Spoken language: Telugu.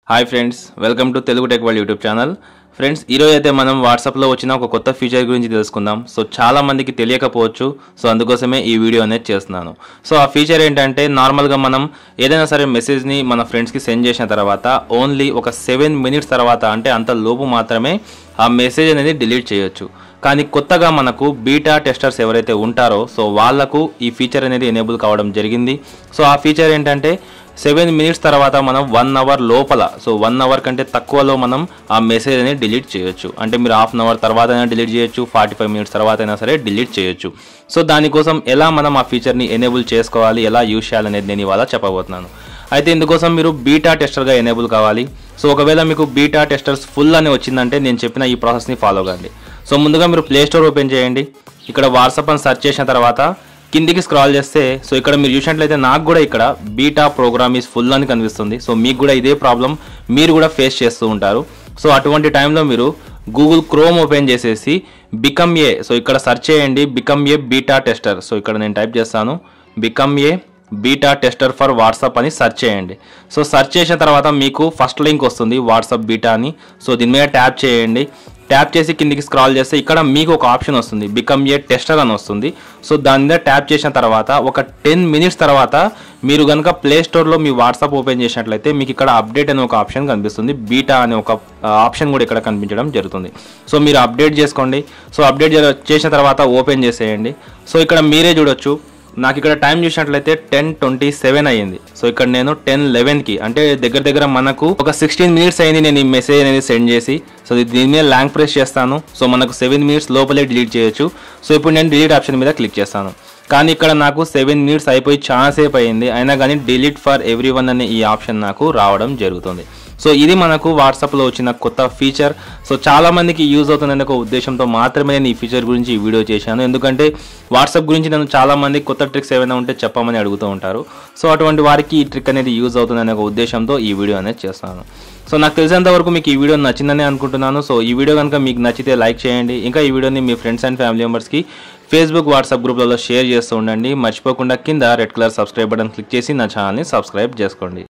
hi friends welcome to Telugu tech world YouTube channel friends ఈరోజు అయితే మనం వాట్సాప్లో వచ్చిన ఒక కొత్త ఫీచర్ గురించి తెలుసుకుందాం సో చాలా మందికి తెలియకపోవచ్చు సో అందుకోసమే ఈ వీడియో అనేది చేస్తున్నాను సో ఆ ఫీచర్ ఏంటంటే నార్మల్గా మనం ఏదైనా సరే మెసేజ్ని మన ఫ్రెండ్స్కి సెండ్ చేసిన తర్వాత ఓన్లీ ఒక సెవెన్ మినిట్స్ తర్వాత అంటే అంత లోపు మాత్రమే ఆ మెసేజ్ అనేది డిలీట్ చేయొచ్చు కానీ కొత్తగా మనకు బీటా టెస్టర్స్ ఎవరైతే ఉంటారో సో వాళ్ళకు ఈ ఫీచర్ అనేది ఎనేబుల్ కావడం జరిగింది సో ఆ ఫీచర్ ఏంటంటే సెవెన్ మినిట్స్ తర్వాత మనం వన్ అవర్ లోపల సో వన్ అవర్ కంటే తక్కువలో మనం ఆ మెసేజ్ అనేది డిలీట్ చేయొచ్చు అంటే మీరు హాఫ్ అన్ అవర్ తర్వాత అయినా డిలీట్ చేయొచ్చు ఫార్టీ ఫైవ్ మినిట్స్ తర్వాత అయినా సరే డిలీట్ చేయొచ్చు సో దానికోసం ఎలా మనం ఆ ఫీచర్ని ఎనేబుల్ చేసుకోవాలి ఎలా యూజ్ చేయాలనేది నేను ఇవాళ చెప్పబోతున్నాను అయితే ఇందుకోసం మీరు బీటా టెస్టర్గా ఎనేబుల్ కావాలి సో ఒకవేళ మీకు బీటా టెస్టర్స్ ఫుల్ అని వచ్చిందంటే నేను చెప్పిన ఈ ప్రాసెస్ని ఫాలో కండి సో ముందుగా మీరు ప్లే స్టోర్ ఓపెన్ చేయండి ఇక్కడ వాట్సాప్ అని సెర్చ్ చేసిన తర్వాత కిందికి స్క్రాల్ చేస్తే సో ఇక్కడ మీరు చూసినట్లయితే నాకు కూడా ఇక్కడ బీటా ప్రోగ్రామ్ ఈజ్ ఫుల్ అని కనిపిస్తుంది సో మీకు కూడా ఇదే ప్రాబ్లం మీరు కూడా ఫేస్ చేస్తూ ఉంటారు సో అటువంటి టైంలో మీరు గూగుల్ క్రోమ్ ఓపెన్ చేసేసి బికమ్ ఏ సో ఇక్కడ సెర్చ్ చేయండి become a beta tester so ఇక్కడ నేను టైప్ చేస్తాను become a beta tester for WhatsApp అని సెర్చ్ చేయండి సో సెర్చ్ చేసిన తర్వాత మీకు ఫస్ట్ లింక్ వస్తుంది వాట్సాప్ బీటా అని సో దీని మీద ట్యాప్ చేయండి ట్యాప్ చేసి కిందికి స్క్రాల్ చేస్తే ఇక్కడ మీకు ఒక ఆప్షన్ వస్తుంది బికమ్ ఏ టెస్టర్ అని వస్తుంది సో దాని మీద ట్యాప్ చేసిన తర్వాత ఒక టెన్ మినిట్స్ తర్వాత మీరు కనుక ప్లే స్టోర్లో మీ వాట్సాప్ ఓపెన్ చేసినట్లయితే మీకు ఇక్కడ అప్డేట్ అనే ఒక ఆప్షన్ కనిపిస్తుంది బీటా అనే ఒక ఆప్షన్ కూడా ఇక్కడ కనిపించడం జరుగుతుంది సో మీరు అప్డేట్ చేసుకోండి సో అప్డేట్ చేసిన తర్వాత ఓపెన్ చేసేయండి సో ఇక్కడ మీరే చూడొచ్చు నాకు ఇక్కడ టైం చూసినట్లయితే టెన్ ట్వంటీ సెవెన్ అయ్యింది సో ఇక్కడ నేను టెన్ లెవెన్కి అంటే దగ్గర దగ్గర మనకు ఒక సిక్స్టీన్ మినిట్స్ అయింది నేను ఈ మెసేజ్ అనేది సెండ్ చేసి సో దీని మీద ల్యాంగ్ ప్రెస్ చేస్తాను సో మనకు సెవెన్ మినిట్స్ లోపలే డిలీట్ చేయొచ్చు సో ఇప్పుడు నేను డిలీట్ ఆప్షన్ మీద క్లిక్ చేస్తాను కానీ ఇక్కడ నాకు సెవెన్ మినిట్స్ అయిపోయి చాలా సేపు అయింది అయినా కానీ డిలీట్ ఫర్ ఎవ్రీ వన్ అనే ఈ ఆప్షన్ నాకు రావడం జరుగుతుంది సో ఇది మనకు వాట్సాప్లో వచ్చిన కొత్త ఫీచర్ సో చాలా మందికి యూజ్ అవుతుందనే ఒక ఉద్దేశంతో మాత్రమే నేను ఈ ఫీచర్ గురించి ఈ వీడియో చేశాను ఎందుకంటే వాట్సాప్ గురించి నన్ను చాలా మంది కొత్త ట్రిక్స్ ఏమైనా ఉంటే చెప్పమని అడుగుతూ ఉంటారు సో అటువంటి వారికి ఈ ట్రిక్ అనేది యూజ్ అవుతుందనే ఒక ఉద్దేశంతో ఈ వీడియో అనేది చేస్తాను సో నాకు తెలిసినంత వరకు మీకు ఈ వీడియో నచ్చిందని అనుకుంటున్నాను సో ఈ వీడియో కనుక మీకు నచ్చితే లైక్ చేయండి ఇంకా ఈ వీడియోని మీ ఫ్రెండ్స్ అండ్ ఫ్యామిలీ మెంబర్స్కి ఫేస్బుక్ వాట్సాప్ గ్రూప్లలో షేర్ చేస్తూ ఉండండి మర్చిపోకుండా కింద red colour subscribe button click చేసి నా ఛానల్ని సబ్స్క్రైబ్ చేసుకోండి